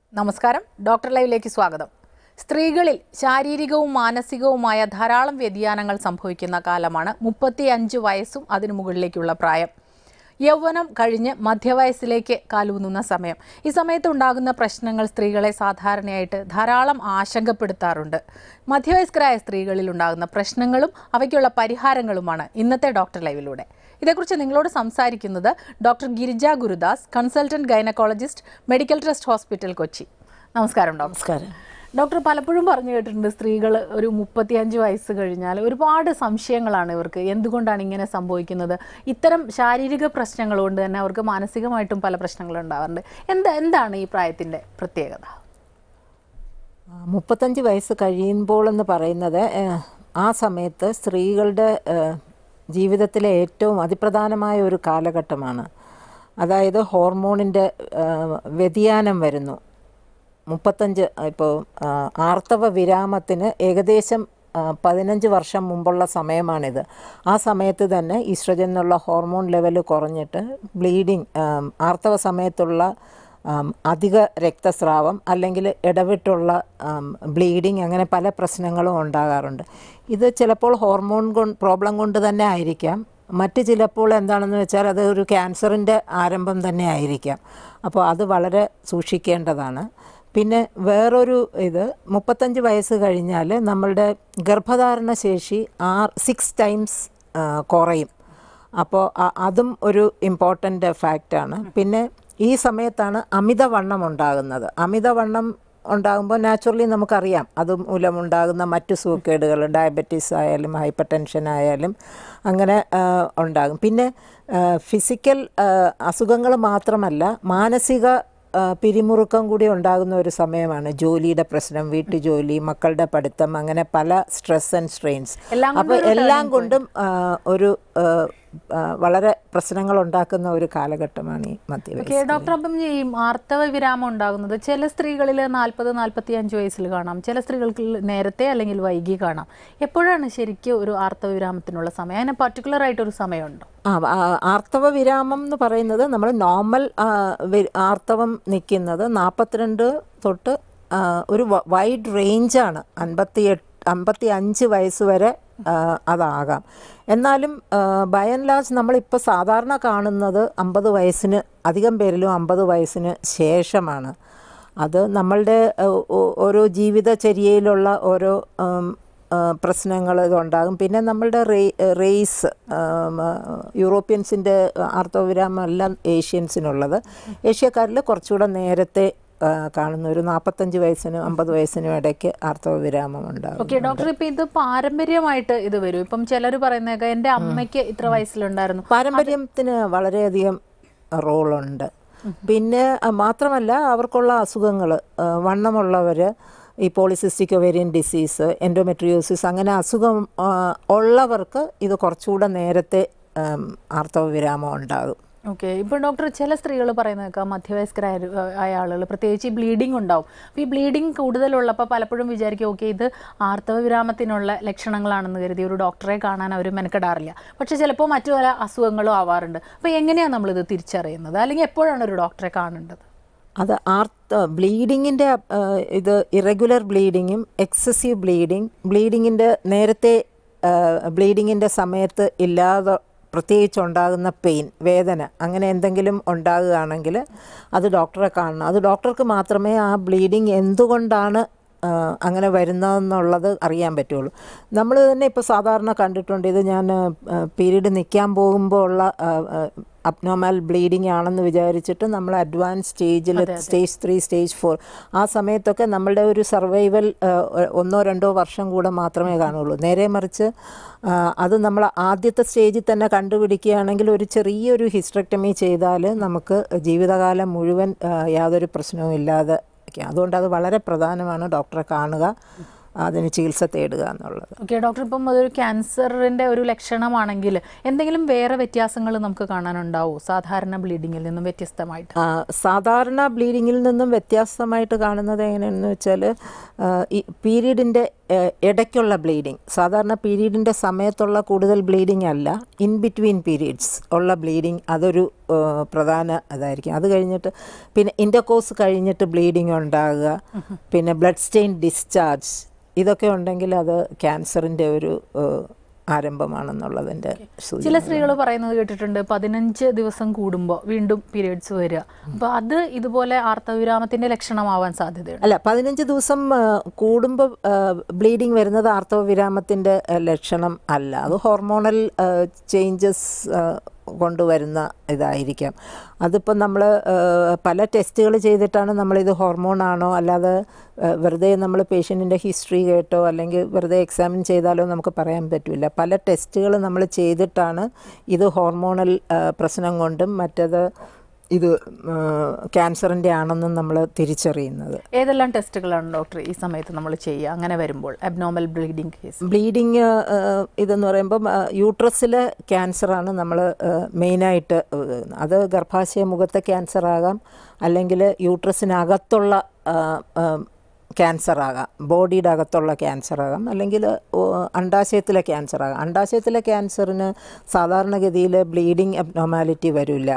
നമസ്കാരം ഡോക്ടർ ലൈവിലേക്ക് സ്വാഗതം സ്ത്രീകളിൽ ശാരീരികവും മാനസികവുമായ ധാരാളം വ്യതിയാനങ്ങൾ സംഭവിക്കുന്ന കാലമാണ് മുപ്പത്തി അഞ്ച് വയസ്സും അതിനു മുകളിലേക്കുള്ള പ്രായം യൗവനം കഴിഞ്ഞ് മധ്യവയസ്സിലേക്ക് കാലൂന്നുന്ന സമയം ഈ സമയത്ത് ഉണ്ടാകുന്ന പ്രശ്നങ്ങൾ സ്ത്രീകളെ സാധാരണയായിട്ട് ധാരാളം ആശങ്കപ്പെടുത്താറുണ്ട് മധ്യവയസ്കരായ സ്ത്രീകളിൽ ഉണ്ടാകുന്ന പ്രശ്നങ്ങളും അവയ്ക്കുള്ള പരിഹാരങ്ങളുമാണ് ഇന്നത്തെ ഡോക്ടർ ലൈവിലൂടെ ഇതേക്കുറിച്ച് നിങ്ങളോട് സംസാരിക്കുന്നത് doctor Girija Gurudas consultant gynaecologist medical trust hospital Kochi നമസ്കാരം ഡോക്ടർ നമസ്കാരം ഡോക്ടർ പലപ്പോഴും പറഞ്ഞു കേട്ടിട്ടുണ്ട് സ്ത്രീകൾ ഒരു മുപ്പത്തിയഞ്ച് വയസ്സ് കഴിഞ്ഞാൽ ഒരുപാട് സംശയങ്ങളാണ് ഇവർക്ക് എന്തുകൊണ്ടാണ് ഇങ്ങനെ സംഭവിക്കുന്നത് ഇത്തരം ശാരീരിക പ്രശ്നങ്ങൾ കൊണ്ട് തന്നെ അവർക്ക് മാനസികമായിട്ടും പല പ്രശ്നങ്ങളും ഉണ്ടാവാറുണ്ട് എന്താ എന്താണ് ഈ പ്രായത്തിൻ്റെ പ്രത്യേകത ആ, മുപ്പത്തഞ്ച് വയസ്സ് കഴിയുമ്പോൾ എന്ന് പറയുന്നത് ഏഹ്, ആ സമയത്ത് സ്ത്രീകളുടെ ഏഹ്, ജീവിതത്തിലെ ഏറ്റവും അതിപ്രധാനമായ ഒരു കാലഘട്ടമാണ് അതായത് ഹോർമോണിൻ്റെ ഏഹ്, വ്യതിയാനം വരുന്നു മുപ്പത്തഞ്ച് ഇപ്പോൾ ആർത്തവ വിരാമത്തിന് ഏകദേശം ആ, പതിനഞ്ച് വർഷം മുമ്പുള്ള സമയമാണിത് ആ സമയത്ത് തന്നെ ഈസ്ട്രജൻ എന്നുള്ള ഹോർമോൺ ലെവൽ കുറഞ്ഞിട്ട് ബ്ലീഡിങ് ആർത്തവ സമയത്തുള്ള ആം, അധിക രക്തസ്രാവം അല്ലെങ്കിൽ ഇടവിട്ടുള്ള ബ്ലീഡിങ് അങ്ങനെ പല പ്രശ്നങ്ങളും ഉണ്ടാകാറുണ്ട് ഇത് ചിലപ്പോൾ ഹോർമോൺ കൊണ്ട് പ്രോബ്ലം കൊണ്ട് തന്നെ ആയിരിക്കാം മറ്റ് ചിലപ്പോൾ എന്താണെന്ന് വെച്ചാൽ അത് ഒരു ക്യാൻസറിൻ്റെ ആരംഭം തന്നെ ആയിരിക്കാം അപ്പോൾ അത് വളരെ സൂക്ഷിക്കേണ്ടതാണ് പിന്നെ വേറൊരു ഇത് മുപ്പത്തഞ്ച് വയസ്സ് കഴിഞ്ഞാൽ നമ്മളുടെ ഗർഭധാരണ ശേഷി ആർ സിക്സ് ടൈംസ് കുറയും അപ്പോൾ അ- അതും ഒരു ഇമ്പോർട്ടൻ്റ് ഫാക്റ്റാണ് പിന്നെ ഈ സമയത്താണ് അമിതവണ്ണം ഉണ്ടാകുന്നത് അമിതവണ്ണം ഉണ്ടാകുമ്പോൾ നാച്ചുറലി നമുക്കറിയാം അത് മൂലമുണ്ടാകുന്ന മറ്റു സൂക്കേടുകൾ ഡയബറ്റീസ് ആയാലും ഹൈപ്പർ ടെൻഷൻ ആയാലും അങ്ങനെ ആ, ഉണ്ടാകും പിന്നെ ഫിസിക്കൽ അസുഖങ്ങൾ മാത്രമല്ല മാനസിക ആ, പിരിമുറുക്കം കൂടി ഉണ്ടാകുന്ന ഒരു സമയമാണ് ജോലിയുടെ പ്രശ്നം വീട്ടുജോലി മക്കളുടെ പഠിത്തം അങ്ങനെ പല സ്ട്രെസ് ആൻഡ് സ്ട്രെയിൻസ് എല്ലാം കൊണ്ടും അപ്പോൾ എല്ലാം കൊണ്ടും ആ, ഒരു ആ, ആ, വളരെ പ്രശ്നങ്ങൾ ഉണ്ടാക്കുന്ന ഒരു കാലഘട്ടമാണ് ഈ മധ്യവയസ്സ് ഓക്കെ ഡോക്ടർ അപ്പം ഈ ആർത്തവ വിരാമം ഉണ്ടാകുന്നത് ചില സ്ത്രീകളിൽ നാൽപ്പത് നാൽപ്പത്തി അഞ്ച് വയസ്സിൽ കാണാം ചില സ്ത്രീകൾക്ക് നേരത്തെ അല്ലെങ്കിൽ വൈകി കാണാം എപ്പോഴാണ് ശരിക്കും ഒരു ആർത്തവ വിരാമത്തിനുള്ള സമയം അതിന് പർട്ടിക്കുലർ ആയിട്ടൊരു സമയമുണ്ടോ ആ ആ, ആർത്തവ വിരാമം എന്ന് പറയുന്നത് നമ്മൾ നോർമൽ ആ, വി- ആർത്തവം നിൽക്കുന്നത് നാൽപ്പത്തിരണ്ട് തൊട്ട് ആ, ഒരു വൈഡ് റേഞ്ചാണ് അൻപത്തി എട്ട് അമ്പത്തി അഞ്ച് വയസ്സ് വരെ ആ, അതാകാം എന്നാലും ബൈ ആൻഡ് ലാർജ് നമ്മളിപ്പോൾ സാധാരണ കാണുന്നത് അമ്പത് വയസ്സിന് അധികം പേരിലും അമ്പത് വയസ്സിന് ശേഷമാണ് അത് നമ്മളുടെ ഏഹ്, ഓ- ഓരോ ജീവിതചര്യയിലുള്ള ഓരോ പ്രശ്നങ്ങൾ ഇതുണ്ടാകും പിന്നെ നമ്മളുടെ റേ റേസ് യൂറോപ്യൻസിൻ്റെ ആർത്തവവിരാമം എല്ലാം ഏഷ്യൻസിനുള്ളത് ഏഷ്യക്കാരിൽ കുറച്ചുകൂടെ നേരത്തെ ആ, കാണുന്ന ഒരു നാൽപ്പത്തഞ്ച് വയസ്സിനും അമ്പത് വയസ്സിനും ഇടയ്ക്ക് ആർത്തവ വിരാമം ഉണ്ടാകും ഓക്കെ ഡോക്ടർ ഇപ്പൊ ഇത് പാരമ്പര്യമായിട്ട് ഇത് വരും ഇപ്പം ചിലർ പറയുന്നേക്ക എന്റെ അമ്മയ്ക്ക് ഇത്ര വയസ്സിലുണ്ടായിരുന്നു പാരമ്പര്യത്തിന് വളരെയധികം റോളുണ്ട് പിന്നെ അഹ് മാത്രമല്ല അവർക്കുള്ള അസുഖങ്ങൾ വണ്ണമുള്ളവർ ഈ പോളിസിസ്റ്റിക് ഒവേരിയൻ ഡിസീസ് എൻഡോമെട്രിയോസിസ് അങ്ങനെ അസുഖം ആ, ഉള്ളവർക്ക് ഇത് കുറച്ചുകൂടെ നേരത്തെ ഉം, ആർത്തവ വിരാമം ഉണ്ടാകും ഓക്കെ ഇപ്പൊ ഡോക്ടർ ചില സ്ത്രീകൾ പറയുന്നേക്കാം മധ്യവയസ്കരായ ആയ ആളുകൾ പ്രത്യേകിച്ച് ഈ ബ്ലീഡിംഗ് ഉണ്ടാവും അപ്പോൾ ഈ ബ്ലീഡിംഗ് കൂടുതലുള്ളപ്പോൾ പലപ്പോഴും വിചാരിക്കും ഓക്കെ ഇത് ആർത്തവ വിരാമത്തിനുള്ള ലക്ഷണങ്ങളാണെന്ന് കരുതി ഒരു ഡോക്ടറെ കാണാൻ അവർ മെനക്കെടാറില്ല പക്ഷെ ചിലപ്പോൾ മറ്റു പല അസുഖങ്ങളും ആവാറുണ്ട് അപ്പോൾ എങ്ങനെയാണ് നമ്മളിത് തിരിച്ചറിയുന്നത് അല്ലെങ്കിൽ എപ്പോഴാണ് ഒരു ഡോക്ടറെ കാണേണ്ടത് അത് ആർത്ത ബ്ലീഡിങ്ങിൻ്റെ ഇത് ഇറഗുലർ ബ്ലീഡിങ്ങും എക്സസീവ് ബ്ലീഡിങ് ബ്ലീഡിങ്ങിൻ്റെ നേരത്തെ ബ്ലീഡിങ്ങിൻ്റെ സമയത്ത് ഇല്ലാതെ പ്രത്യേകിച്ച് ഉണ്ടാകുന്ന പെയിൻ വേദന അങ്ങനെ എന്തെങ്കിലും ഉണ്ടാകുകയാണെങ്കിൽ അത് ഡോക്ടറെ കാണണം അത് ഡോക്ടർക്ക് മാത്രമേ ആ ബ്ലീഡിങ് എന്തുകൊണ്ടാണ് ആ, അങ്ങനെ വരുന്നതെന്നുള്ളത് അറിയാൻ പറ്റുള്ളൂ നമ്മൾ തന്നെ ഇപ്പോൾ സാധാരണ കണ്ടിട്ടുണ്ട് ഇത് ഞാൻ പീരീഡ് നിൽക്കാൻ പോകുമ്പോൾ ഉള്ള അബ്നോർമൽ ബ്ലീഡിങ് ആണെന്ന് വിചാരിച്ചിട്ട് നമ്മൾ അഡ്വാൻസ് സ്റ്റേജിൽ സ്റ്റേജ് ത്രീ സ്റ്റേജ് ഫോർ ആ സമയത്തൊക്കെ നമ്മളുടെ ഒരു സർവൈവൽ ഒന്നോ രണ്ടോ വർഷം കൂടെ മാത്രമേ കാണുള്ളൂ നേരെ മറിച്ച് ആ, അത് നമ്മൾ ആദ്യത്തെ സ്റ്റേജിൽ തന്നെ കണ്ടുപിടിക്കുകയാണെങ്കിൽ ഒരു ചെറിയൊരു ഹിസ്ട്രക്ടമി ചെയ്താൽ നമുക്ക് ജീവിതകാലം മുഴുവൻ ആ, യാതൊരു പ്രശ്നവും ഇല്ലാതെ ഇരിക്കാം. അതുകൊണ്ട് അത് വളരെ പ്രധാനമാണ് ഡോക്ടറെ കാണുക അതിന് ചികിത്സ തേടുക എന്നുള്ളത് ഓക്കെ ഡോക്ടർ ഇപ്പം അതൊരു ക്യാൻസറിന്റെ ഒരു ലക്ഷണമാണെങ്കിൽ എന്തെങ്കിലും വേറെ വ്യത്യാസങ്ങൾ നമുക്ക് കാണാനുണ്ടാവോ സാധാരണ ബ്ലീഡിങ്ങിൽ നിന്നും വ്യത്യസ്തമായിട്ട് ആ, സാധാരണ ബ്ലീഡിങ്ങിൽ നിന്നും വ്യത്യാസമായിട്ട് കാണുന്നത് എങ്ങനെയാണെന്ന് വെച്ചാൽ ഈ പീരീഡിൻ്റെ ഇടയ്ക്കുള്ള ബ്ലീഡിങ് സാധാരണ പീരീഡിൻ്റെ സമയത്തുള്ള കൂടുതൽ ബ്ലീഡിങ് അല്ല ഇൻ ബിറ്റ്വീൻ പീരീഡ്സ് ഉള്ള ബ്ലീഡിങ് അതൊരു ആ, പ്രധാന ഇതായിരിക്കും അത് കഴിഞ്ഞിട്ട് പിന്നെ ഇൻ്റർകോഴ്സ് കഴിഞ്ഞിട്ട് ബ്ലീഡിങ് ഉണ്ടാകുക പിന്നെ ബ്ലഡ് സ്റ്റെയിൻ ഡിസ്ചാർജ് ഇതൊക്കെ ഉണ്ടെങ്കിൽ അത് ക്യാൻസറിൻ്റെ ഒരു ആ, ആരംഭമാണെന്നുള്ളതിൻ്റെ സൂചന ചില സ്ത്രീകൾ പറയുന്നത് കേട്ടിട്ടുണ്ട് പതിനഞ്ച് ദിവസം കൂടുമ്പോൾ വീണ്ടും പീരിയഡ്സ് വരിക അപ്പൊ അത് ഇതുപോലെ ആർത്തവിരാമത്തിന്റെ ലക്ഷണമാവാൻ സാധ്യതയുണ്ട് അല്ല പതിനഞ്ച് ദിവസം കൂടുമ്പോൾ ബ്ലീഡിങ് വരുന്നത് ആർത്തവ വിരാമത്തിൻ്റെ ലക്ഷണം അല്ല അത് ഹോർമോണൽ ചേഞ്ചസ് കൊണ്ടുവരുന്ന ഇതായിരിക്കാം അതിപ്പോൾ നമ്മൾ പല ടെസ്റ്റുകൾ ചെയ്തിട്ടാണ് നമ്മളിത് ഹോർമോൺ ആണോ അല്ലാതെ ആ, വെറുതെ നമ്മൾ പേഷ്യൻറ്റിൻ്റെ ഹിസ്റ്ററി കേട്ടോ അല്ലെങ്കിൽ വെറുതെ എക്സാമിൻ ചെയ്താലോ നമുക്ക് പറയാൻ പറ്റില്ല പല ടെസ്റ്റുകൾ നമ്മൾ ചെയ്തിട്ടാണ് ഇത് ഹോർമോണൽ പ്രശ്നം കൊണ്ടും മറ്റത് ഇത് ക്യാൻസറിൻ്റെ ആണെന്നും നമ്മൾ തിരിച്ചറിയുന്നത് ഏതെല്ലാം ടെസ്റ്റുകളാണ് ഡോക്ടർ ഈ സമയത്ത് നമ്മൾ ചെയ്യുക അങ്ങനെ വരുമ്പോൾ അബ്നോർമൽ ബ്ലീഡിംഗ് കേസ് ബ്ലീഡിങ് ഇതെന്ന് പറയുമ്പം യൂട്രസിലെ ക്യാൻസറാണ് നമ്മൾ മെയിനായിട്ട് അത് ഗർഭാശയ മുഖത്തെ ക്യാൻസർ ആകാം അല്ലെങ്കിൽ യൂട്രസിനകത്തുള്ള ക്യാൻസർ ആകാം ബോഡിയുടെ അകത്തുള്ള ക്യാൻസർ ആകാം അല്ലെങ്കിൽ അണ്ടാശയത്തിലെ ക്യാൻസർ ആകാം അണ്ടാശയത്തിലെ ക്യാൻസറിന് സാധാരണഗതിയിൽ ബ്ലീഡിങ് അബ്നോമാലിറ്റി വരില്ല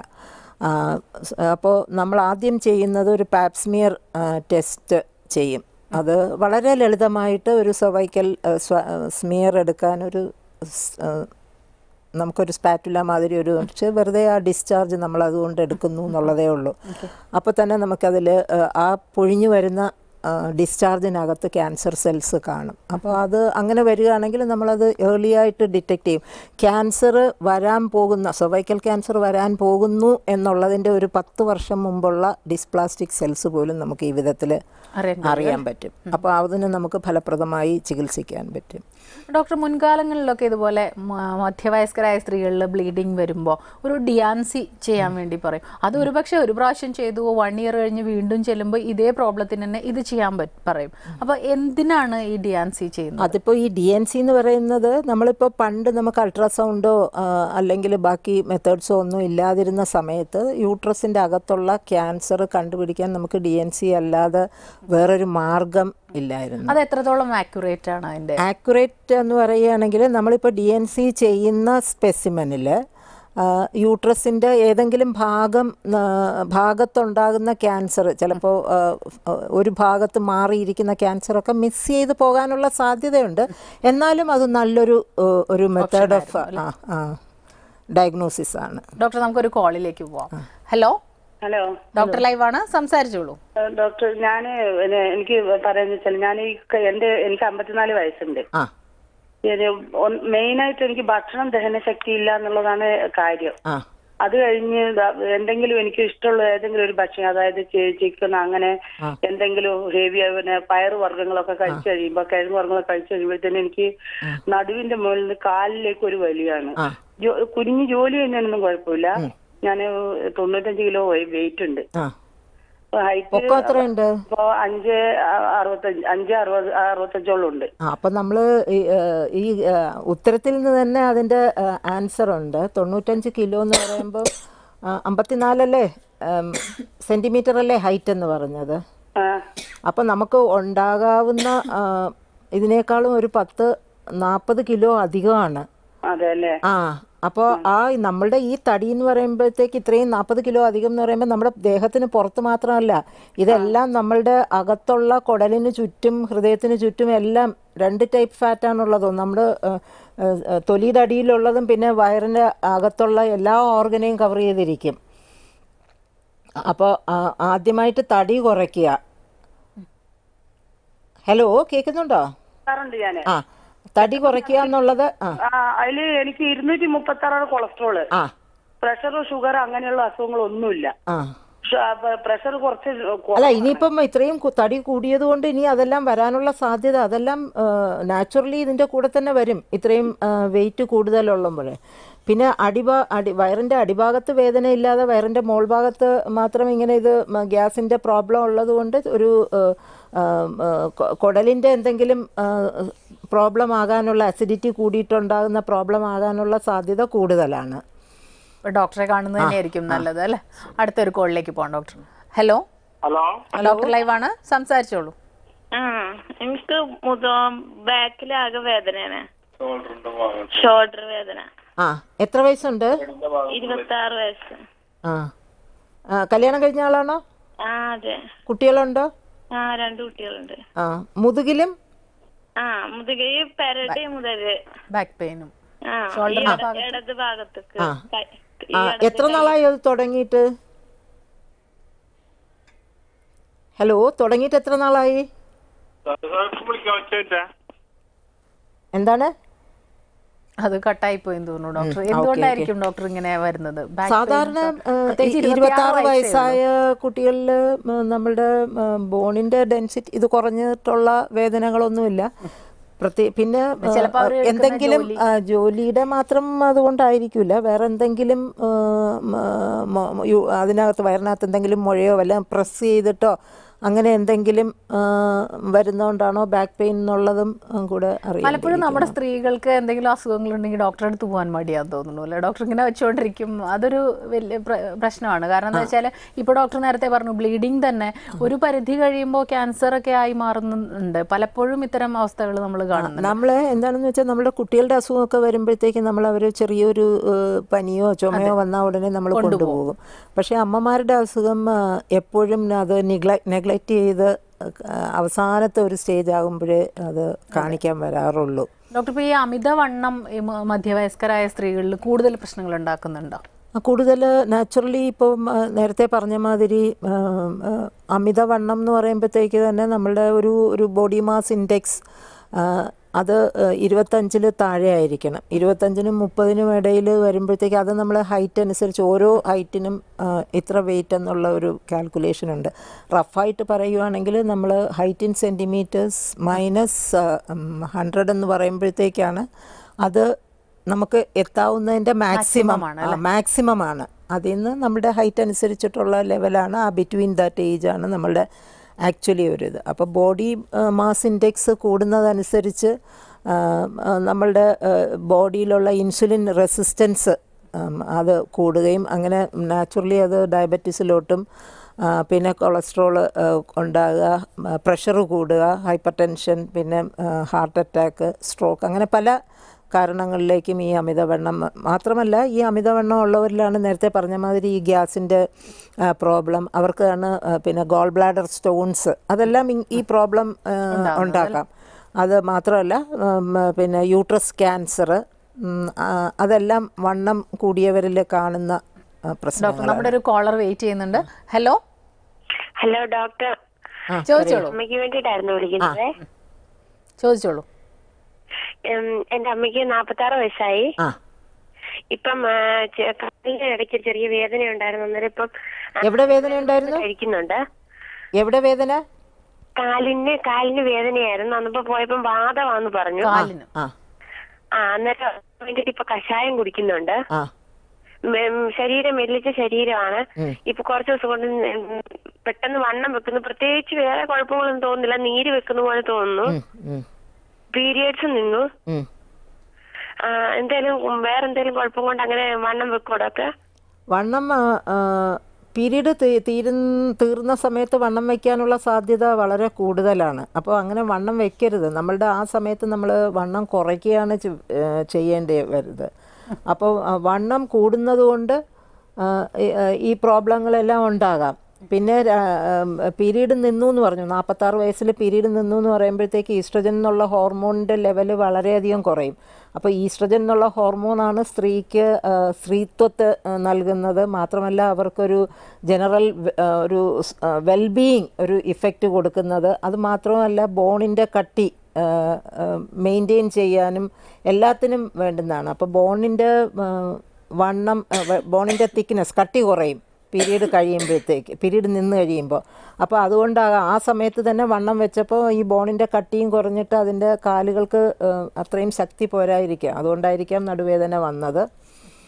അപ്പോൾ നമ്മൾ ആദ്യം ചെയ്യുന്നത് ഒരു പാപ്സ്മിയർ ടെസ്റ്റ് ചെയ്യും അത് വളരെ ലളിതമായിട്ട് ഒരു സർവൈക്കൽ സ്മിയർ എടുക്കാൻ ഒരു സ്- ആ, നമുക്കൊരു സ്പാറ്റുല മാതിരി ഒരു പക്ഷേ വെറുതെ ആ ഡിസ്ചാർജ് നമ്മൾ അതുകൊണ്ട് എടുക്കുന്നു എന്നുള്ളതേ ഉള്ളൂ അപ്പോൾ തന്നെ നമുക്കതിൽ ആ പൊഴിഞ്ഞു വരുന്ന ഡിസ്ചാർജിനകത്ത് ക്യാൻസർ സെൽസ് കാണും അപ്പോൾ അത് അങ്ങനെ വരികയാണെങ്കിൽ നമ്മളത് ഏർലി ആയിട്ട് ഡിറ്റക്റ്റ് ചെയ്യും ക്യാൻസർ വരാൻ പോകുന്ന സർവൈക്കൽ ക്യാൻസർ വരാൻ പോകുന്നു എന്നുള്ളതിൻ്റെ ഒരു പത്ത് വർഷം മുമ്പുള്ള ഡിസ്പ്ലാസ്റ്റിക് സെൽസ് പോലും നമുക്ക് ഈ വിധത്തിൽ അറിയാൻ അറിയാൻ പറ്റും അപ്പോൾ അതിന് നമുക്ക് ഫലപ്രദമായി ചികിത്സിക്കാൻ പറ്റും ഡോക്ടർ മുൻകാലങ്ങളിലൊക്കെ ഇതുപോലെ മ- മധ്യവയസ്കരായ സ്ത്രീകളിൽ ബ്ലീഡിങ് വരുമ്പോൾ ഒരു ഡിയാൻസി ചെയ്യാൻ വേണ്ടി പറയും അത് ഒരുപക്ഷെ ഒരു പ്രാവശ്യം ചെയ്തു വൺ ഇയർ കഴിഞ്ഞ് വീണ്ടും ചെല്ലുമ്പോൾ ഇതേ പ്രോബ്ലത്തിന് തന്നെ ഇത് ചെയ്യാൻ പറ്റും പറയും അപ്പോൾ എന്തിനാണ് ഈ ഡിയാൻസി ചെയ്യുന്നത് അതിപ്പോൾ ഈ ഡി എൻ സി എന്ന് പറയുന്നത് നമ്മളിപ്പോൾ പണ്ട് നമുക്ക് അൾട്രാസൗണ്ടോ അല്ലെങ്കിൽ ബാക്കി മെത്തേഡ്സോ ഒന്നും ഇല്ലാതിരുന്ന സമയത്ത് യൂട്രസിൻ്റെ അകത്തുള്ള ക്യാൻസർ കണ്ടുപിടിക്കാൻ നമുക്ക് ഡി എൻ സി അല്ലാതെ വേറൊരു മാർഗം ഇല്ലായിരുന്നു അത് എത്രത്തോളം ആക്യുറേറ്റ് ആണ് അതിന്റെ ആക്യുറേറ്റ് എന്ന് പറയുകയാണെങ്കിൽ നമ്മളിപ്പോൾ ഡി എൻ സി ചെയ്യുന്ന സ്പെസിമനിൽ യൂട്രസിൻ്റെ ഏതെങ്കിലും ഭാഗം ആ, ഭാഗത്തുണ്ടാകുന്ന ക്യാൻസർ ചിലപ്പോൾ ആ, ഒരു ഭാഗത്ത് മാറിയിരിക്കുന്ന ക്യാൻസറൊക്കെ മിസ് ചെയ്ത് പോകാനുള്ള സാധ്യതയുണ്ട് എന്നാലും അത് നല്ലൊരു ആ, ഒരു മെത്തേഡ് ഓഫ് ഡയഗ്നോസിസ് ആണ് ഡോക്ടർ നമുക്കൊരു കോളിലേക്ക് പോവാം ഹലോ ഹലോ ഡോക്ടർ ലൈവാണ് സംസാരിച്ചോളൂ ഏഹ് ഡോക്ടർ ഞാൻ എനിക്ക് പറയാന്ന് വെച്ചാൽ ഞാൻ ഈ ക- എന്റെ എനിക്ക് അമ്പത്തിനാല് വയസ്സുണ്ട് ആ മെയിൻ ആയിട്ട് എനിക്ക് ഭക്ഷണം ദഹനശക്തി ഇല്ല എന്നുള്ളതാണ് കാര്യം ആ അത് കഴിഞ്ഞ് ദാ- എന്തെങ്കിലും എനിക്ക് ഇഷ്ടമുള്ള ഏതെങ്കിലും ഒരു ഭക്ഷണം അതായത് ചിക്കൻ അങ്ങനെ എന്തെങ്കിലും ഹെവി പിന്നെ പയറ് വർഗ്ഗങ്ങളൊക്കെ കഴിച്ചു കഴിയുമ്പോ കിഴങ്ങ് വർഗ്ഗങ്ങളൊക്കെ കഴിച്ചു കഴിയുമ്പോഴത്തേനും എനിക്ക് നടുവിന്റെ മുകളിൽ നിന്ന് കാലിലേക്ക് ഒരു വലിയാണ് ആ. ജോ- കുനിഞ്ഞ് ജോലി ചെയ്യുന്നതിനൊന്നും കുഴപ്പമില്ല ഞാൻ തൊണ്ണൂറ്റഞ്ച് കിലോ വെയിറ്റ് ഉണ്ട് ആ ഹൈറ്റ് പൊക്കം എത്രയുണ്ട് ഇപ്പോ അഞ്ച് അ- അറുപത്തഞ്ച് അഞ്ച് അറുപത് അറുപത്തഞ്ചോളം ഉണ്ട് ആ അപ്പം നമ്മൾ ഈ ആ, ഉത്തരത്തിൽ നിന്ന് തന്നെ അതിൻ്റെ ആൻസർ ഉണ്ട് തൊണ്ണൂറ്റഞ്ച് കിലോ എന്ന് പറയുമ്പോൾ അമ്പത്തിനാലല്ലേ സെൻറ്റിമീറ്റർ അല്ലേ ഹൈറ്റ് എന്ന് പറഞ്ഞത് ആ, അപ്പം നമുക്ക് ഉണ്ടാകാവുന്ന ആ, ഇതിനേക്കാളും ഒരു പത്ത് നാൽപ്പത് കിലോ അധികമാണ് അതെ അല്ലേ ആ അപ്പോൾ ആ നമ്മളുടെ ഈ തടി എന്ന് പറയുമ്പോഴത്തേക്ക് ഇത്രയും നാൽപ്പത് കിലോ അധികം എന്ന് പറയുമ്പോൾ നമ്മുടെ ദേഹത്തിന് പുറത്ത് മാത്രമല്ല ഇതെല്ലാം നമ്മളുടെ അകത്തുള്ള കുടലിന് ചുറ്റും ഹൃദയത്തിന് ചുറ്റും എല്ലാം രണ്ട് ടൈപ്പ് ഫാറ്റാണുള്ളത് നമ്മുടെ തൊലിയുടെ അടിയിലുള്ളതും പിന്നെ വയറിൻ്റെ അകത്തുള്ള എല്ലാ ഓർഗനെയും കവർ ചെയ്തിരിക്കും അപ്പോൾ ആദ്യമായിട്ട് തടി കുറയ്ക്കുക ഹലോ കേൾക്കുന്നുണ്ടോ സാറുണ്ട് ഞാന് ആ തടി കുറയ്ക്കുക എന്നുള്ളത് ആ ആ അതില് എനിക്ക് ഇരുന്നൂറ്റി മുപ്പത്തി ആറാണ് കൊളസ്ട്രോള് ആ പ്രഷർ ഷുഗർ അങ്ങനെയുള്ള അസുഖങ്ങളൊന്നുമില്ല ആ പ്രഷർ കുറച്ച് കൊ- അല്ല ഇനിയിപ്പം ഇത്രയും കു- തടി കൂടിയത് കൊണ്ട് ഇനി അതെല്ലാം വരാനുള്ള സാധ്യത അതെല്ലാം നാച്ചുറലി ഇതിൻ്റെ കൂടെ തന്നെ വരും ഇത്രയും വെയിറ്റ് കൂടുതലുള്ളപ്പോൾ പിന്നെ അടിഭാ അടി വയറിൻ്റെ അടിഭാഗത്ത് വേദന ഇല്ലാതെ വയറിൻ്റെ മോൾ ഭാഗത്ത് മാത്രം ഇങ്ങനെ ഇത് മ- ഗ്യാസിൻ്റെ പ്രോബ്ലം ഉള്ളത് കൊണ്ട് ഒരു ഏഹ്, ആം, ഏഹ്, കൊ- കുടലിൻ്റെ എന്തെങ്കിലും പ്രോബ്ലം ആകാനുള്ള അസിഡിറ്റി കൂടിയിട്ടുണ്ടാകുന്ന പ്രോബ്ലം ആകാനുള്ള സാധ്യത കൂടുതലാണ് ഇപ്പൊ ഡോക്ടറെ കാണുന്നത് തന്നെയായിരിക്കും നല്ലത് അല്ലേ അടുത്തൊരു കോളിലേക്ക് പോകാം ഡോക്ടർ ഹലോ ഹലോ ഡോക്ടർ ലൈവാണ് സംസാരിച്ചോളൂ ആ എനിക്ക് മുത ബാക്കിലാകെ വേദനയാണ് ഷോൾഡർ വേദന ആ എത്ര വയസ്സുണ്ട് ഇരുപത്തി ആറ് വയസ്സ് ആ ആ, കല്യാണം കഴിഞ്ഞ ആളാണോ ആ അതെ കുട്ടികളുണ്ടോ ആ രണ്ട് കുട്ടികളുണ്ട് ആ മുതുകിലും ആ മുതുകൈ പെരടി മുതല് ബാക്ക് പെയിനും ആ ഈ ഇട- ഇടത് ഭാഗത്തേക്ക് കൈ- ഈ ആ എത്ര നാളായി അത് തുടങ്ങിയിട്ട് ഹലോ തുടങ്ങിയിട്ട് എത്ര നാളായി വിളിക്കാൻ പറ്റില്ല എന്താണ് അത് കട്ടായി പോയി തോന്നുന്നു ഡോക്ടർ എന്തുകൊണ്ടായിരിക്കും ഡോക്ടർ ഇങ്ങനെ വരുന്നത് Back pain സാധാരണ ഒക്കെ? പ്രത്യേകിച്ച് ഇരുപത്തി ഇരുപത്തിയാറ് ആറ് വയസ്സേ വയസ്സായ കുട്ടികളിൽ നമ്മളുടെ ബോണിന്റെ ഡെൻസിറ്റി ഇത് കുറഞ്ഞിട്ടുള്ള വേദനകളൊന്നുമില്ല പ്രത്യേ പിന്നെ ആ, ചിലപ്പോ അവര് എടുക്കുന്ന എന്തെങ്കിലും ആ, ജോലിയുടെ മാത്രം അതുകൊണ്ടായിരിക്കില്ല വേറെ എന്തെങ്കിലും ആ, മ, മ, യു- അതിനകത്ത് വയറിനകത്ത് എന്തെങ്കിലും മുഴയോ വല്ല പ്രസ് ചെയ്തിട്ടോ അങ്ങനെ എന്തെങ്കിലും ആ, വരുന്നോണ്ടാണോ ബാക്ക് പെയിൻ എന്നുള്ളതും ആ, കൂടെ അറിയാം പലപ്പോഴും നമ്മുടെ സ്ത്രീകൾക്ക് എന്തെങ്കിലും അസുഖങ്ങൾ ഉണ്ടെങ്കിൽ ഡോക്ടറെ അടുത്ത് പോകാൻ മടിയാന്ന് തോന്നുന്നു അല്ലേ ഡോക്ടർ ഇങ്ങനെ വെച്ചുകൊണ്ടിരിക്കും അതൊരു വലിയ പ്ര- പ്രശ്നമാണ് കാരണം എന്താ വെച്ചാൽ ഇപ്പോൾ ഡോക്ടർ നേരത്തെ പറഞ്ഞു ബ്ലീഡിങ് തന്നെ ഒരു പരിധി കഴിയുമ്പോൾ ക്യാൻസർ ഒക്കെ ആയി മാറുന്നുണ്ട് പലപ്പോഴും ഇത്തരം അവസ്ഥകൾ നമ്മൾ കാണുന്നുണ്ട് നമ്മൾ എന്താണെന്ന് വെച്ചാൽ നമ്മുടെ കുട്ടികളുടെ അസുഖമൊക്കെ വരുമ്പോഴത്തേക്കും നമ്മൾ അവർ ചെറിയൊരു ഏഹ്, പനിയോ ചുമയോ വന്നാൽ ഉടനെ നമ്മൾ കൊണ്ടുപോകും പക്ഷേ അമ്മമാരുടെ അസുഖം ആ, എപ്പോഴും അത് നിഗ്ല നെഗ്ലക്റ്റ് ചെയ്ത് ആ, അവസാനത്തെ ഒരു സ്റ്റേജ് ആകുമ്പോഴേ അത് കാണിക്കാൻ വരാറുള്ളൂ ഡോക്ടർ ഇപ്പോൾ ഈ അമിതവണ്ണം ഈ മ- മധ്യവയസ്കരായ സ്ത്രീകളിൽ കൂടുതൽ പ്രശ്നങ്ങൾ ഉണ്ടാക്കുന്നുണ്ടോ കൂടുതൽ നാച്ചുറലി ഇപ്പം ആ, നേരത്തെ പറഞ്ഞ മാതിരി ആ, ആ, അമിതവണ്ണം എന്ന് പറയുമ്പോഴത്തേക്ക് തന്നെ നമ്മളുടെ ഒരു ഒരു ബോഡി മാസ് ഇൻഡെക്സ് അത് ഇരുപത്തഞ്ചിൽ താഴെ ആയിരിക്കണം ഇരുപത്തഞ്ചിനും മുപ്പതിനും ഇടയിൽ വരുമ്പോഴത്തേക്ക് അത് നമ്മൾ ഹൈറ്റ് അനുസരിച്ച് ഓരോ ഹൈറ്റിനും ആ, ഇത്ര വെയിറ്റ് എന്നുള്ള ഒരു കാൽക്കുലേഷൻ ഉണ്ട് റഫായിട്ട് പറയുവാണെങ്കിൽ നമ്മൾ height in centimetres minus hundred എന്ന് പറയുമ്പോഴത്തേക്കാണ് അത് നമുക്ക് എത്താവുന്നതിൻ്റെ മാക്സിമം മാക്സിമം ആണ് അതിൽ നിന്ന് നമ്മുടെ ഹൈറ്റ് അനുസരിച്ചിട്ടുള്ള ലെവലാണ് ആ ബിറ്റ്വീൻ ദാറ്റ് ഏജ് ആണ് നമ്മളുടെ ആക്ച്വലി ഒരു ഇത് അപ്പോൾ ബോഡി മാസ് ഇൻഡെക്സ് കൂടുന്നതനുസരിച്ച് ആ, ആ, നമ്മളുടെ ബോഡിയിലുള്ള ഇൻസുലിൻ റെസിസ്റ്റൻസ് അത് കൂടുകയും അങ്ങനെ നാച്ചുറലി അത് ഡയബറ്റീസിലോട്ടും ആ, പിന്നെ കൊളസ്ട്രോൾ ഉണ്ടാകുക പ്രഷർ കൂടുക ഹൈപ്പർ ടെൻഷൻ പിന്നെ ഹാർട്ട് അറ്റാക്ക് സ്ട്രോക്ക് അങ്ങനെ പല കാരണങ്ങളിലേക്കും ഈ അമിതവണ്ണം മാത്രമല്ല ഈ അമിതവണ്ണം ഉള്ളവരിലാണ് നേരത്തെ പറഞ്ഞ മാതിരി ഈ ഗ്യാസിൻ്റെ പ്രോബ്ലം അവർക്കാണ് ആ, പിന്നെ ഗോൾ ബ്ലാഡർ സ്റ്റോൺസ് അതെല്ലാം ഇ- ഈ പ്രോബ്ലം ഉണ്ടാക്കാം അത് മാത്രമല്ല ഉം, പിന്നെ യൂട്രസ് ക്യാൻസർ അതെല്ലാം വണ്ണം കൂടിയവരിൽ കാണുന്ന ആ, ഡോക്ടർ പ്രശ്നങ്ങളാണ് നമ്മുടെ ഒരു കോളർ വെയിറ്റ് ചെയ്യുന്നുണ്ട് ഹലോ ഹലോ ഡോക്ടർ ആ, ചോദിച്ചോളൂ അമ്മയ്ക്ക് വേണ്ടിയിട്ടായിരുന്നു വിളിക്കുന്നത് ചോദിച്ചോളൂ ഉം, എന്റെ അമ്മയ്ക്ക് നാപ്പത്തി ആറ് വയസ്സായി ആ ഇപ്പം ആ, ചെ- കാലിന് ഇടയ്ക്ക് ചെറിയ വേദന ഉണ്ടായിരുന്നു അന്നേരം ഇപ്പം ആ, എവിടെ വേദന ഉണ്ടായിരുന്നു കഴിക്കുന്നുണ്ട് എവിടെ വേദന കാലിന് കാലിന് വേദനയായിരുന്നു അന്നിപ്പോ പോയപ്പം വാദമാന്ന് പറഞ്ഞു കാലിന് ആ ആ അന്നേരം അതിന് വേണ്ടിട്ട് ഇപ്പൊ കഷായം കുടിക്കുന്നുണ്ട് ആ ഉം, ശരീരം മെല്ലിച്ച ശരീരമാണ് ഇപ്പൊ കുറച്ച് ദിവസം കൊണ്ട് ഉം, പെട്ടെന്ന് വണ്ണം വെക്കുന്നു പ്രത്യേകിച്ച് വേറെ കുഴപ്പങ്ങളൊന്നും തോന്നുന്നില്ല നീര് വെക്കുന്ന പോലെ തോന്നുന്നു ഉം, ഉം, പീരിയഡ്സ് നിന്നു ഉം. ആ, എന്തേലും ഉം, വേറെ എന്തേലും കുഴപ്പം കൊണ്ട് അങ്ങനെ വണ്ണം വെക്കൂടൊക്കെ വണ്ണം പീരീഡ് തീരുന്ന തീർന്ന സമയത്ത് വണ്ണം വയ്ക്കാനുള്ള സാധ്യത വളരെ കൂടുതലാണ് അപ്പോൾ അങ്ങനെ വണ്ണം വെക്കരുത് നമ്മളുടെ ആ സമയത്ത് നമ്മൾ വണ്ണം കുറയ്ക്കുകയാണ് ചെ- ഏ, ചെയ്യേണ്ടി വരുന്നത് അപ്പോൾ ആ, വണ്ണം കൂടുന്നത് കൊണ്ട് ആ, ഈ- ഈ പ്രോബ്ലങ്ങളെല്ലാം ഉണ്ടാകാം പിന്നെ പീരീഡ് നിന്നു എന്ന് പറഞ്ഞു നാൽപ്പത്താറ് വയസ്സിൽ പീരീഡ് നിന്നു എന്ന് പറയുമ്പോഴത്തേക്ക് ഈസ്ട്രജൻ എന്നുള്ള ഹോർമോണിൻ്റെ ലെവല് വളരെയധികം കുറയും അപ്പോൾ ഈസ്ട്രജൻ എന്നുള്ള ഹോർമോണാണ് സ്ത്രീക്ക് ആ, സ്ത്രീത്വത്തെ ആ, നൽകുന്നത് മാത്രമല്ല അവർക്കൊരു ജനറൽ ഒരു വെൽബീയിങ് ഒരു ഇഫക്റ്റ് കൊടുക്കുന്നത് അത് മാത്രമല്ല ബോണിൻ്റെ കട്ടി മെയിൻറ്റെയിൻ ചെയ്യാനും എല്ലാത്തിനും വേണ്ടുന്നതാണ് അപ്പോൾ ബോണിൻ്റെ വണ്ണം ബോണിൻ്റെ തിക്നെസ് കട്ടി കുറയും പീരീഡ് കഴിയുമ്പോഴത്തേക്ക് പീരീഡ് നിന്ന് കഴിയുമ്പോൾ അപ്പോൾ അതുകൊണ്ടാകാം ആ സമയത്ത് തന്നെ വണ്ണം വെച്ചപ്പോൾ ഈ ബോണിൻ്റെ കട്ടിയും കുറഞ്ഞിട്ട് അതിൻ്റെ കാലുകൾക്ക് ഏഹ്, അത്രയും ശക്തി പോരായിരിക്കാം അതുകൊണ്ടായിരിക്കാം നടുവേദന വന്നത്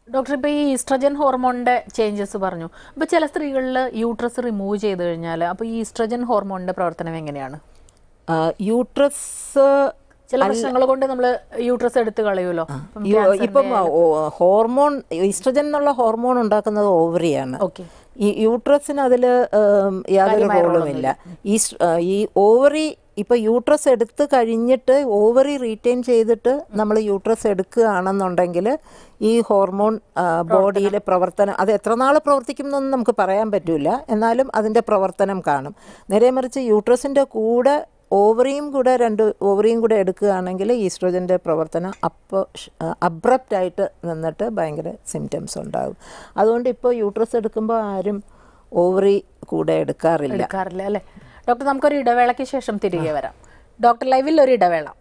ഡോക്ടർ ഇപ്പോൾ ഈ ഈസ്ട്രജൻ ഹോർമോണിന്റെ ചേഞ്ചസ് പറഞ്ഞു അപ്പോൾ ചില സ്ത്രീകളിൽ യൂട്രസ് റിമൂവ് ചെയ്ത് കഴിഞ്ഞാൽ അപ്പോൾ ഈ ഈസ്ട്രജൻ ഹോർമോണിന്റെ പ്രവർത്തനം എങ്ങനെയാണ് ആ, യൂട്രസ് ചില പ്രശ്നങ്ങൾ കൊണ്ട് നമ്മൾ യൂട്രസ് എടുത്ത് കളയുമല്ലോ ഇപ്പം യു- cancer ഇപ്പം ന്റെ- ഓ- ഹോർമോൺ ഈസ്ട്രജൻ എന്നുള്ള ഹോർമോൺ ഉണ്ടാക്കുന്നത് ഓവറിയാണ് ഓക്കെ ഈ യൂട്രസിന് അതിൽ യാതൊരു റോളുമില്ല ഈ സ്- ആ, ഈ ഓവറി ഇപ്പൊ യൂട്രസ് എടുത്ത് കഴിഞ്ഞിട്ട് ഓവറി റീറ്റെയിൻ ചെയ്തിട്ട് നമ്മൾ യൂട്രസ് എടുക്കുകയാണെന്നുണ്ടെങ്കിൽ ഈ ഹോർമോൺ ബോഡിയിലെ പ്രവർത്തനം അത് എത്ര നാൾ പ്രവർത്തിക്കും എന്നൊന്നും നമുക്ക് പറയാൻ പറ്റില്ല എന്നാലും അതിൻ്റെ പ്രവർത്തനം കാണും നേരെ മറിച്ച് യൂട്രസിൻ്റെ കൂടെ ഓവറിയും കൂടെ രണ്ട് ഓവറിയും കൂടെ എടുക്കുകയാണെങ്കിൽ ഈസ്ട്രോജൻ്റെ പ്രവർത്തനം അപ്പോൾ അബ്രപ്റ്റായിട്ട് നിന്നിട്ട് ഭയങ്കര സിംറ്റംസ് ഉണ്ടാകും അതുകൊണ്ട് ഇപ്പോൾ യൂട്രസ് എടുക്കുമ്പോൾ ആരും ഓവറി കൂടെ എടുക്കാറില്ല എടുക്കാറില്ല അല്ലേ ഡോക്ടർ നമുക്കൊരു ഇടവേളയ്ക്ക് ശേഷം തിരികെ വരാം ഡോക്ടർ ലൈവിൽ ഒരു ഇടവേള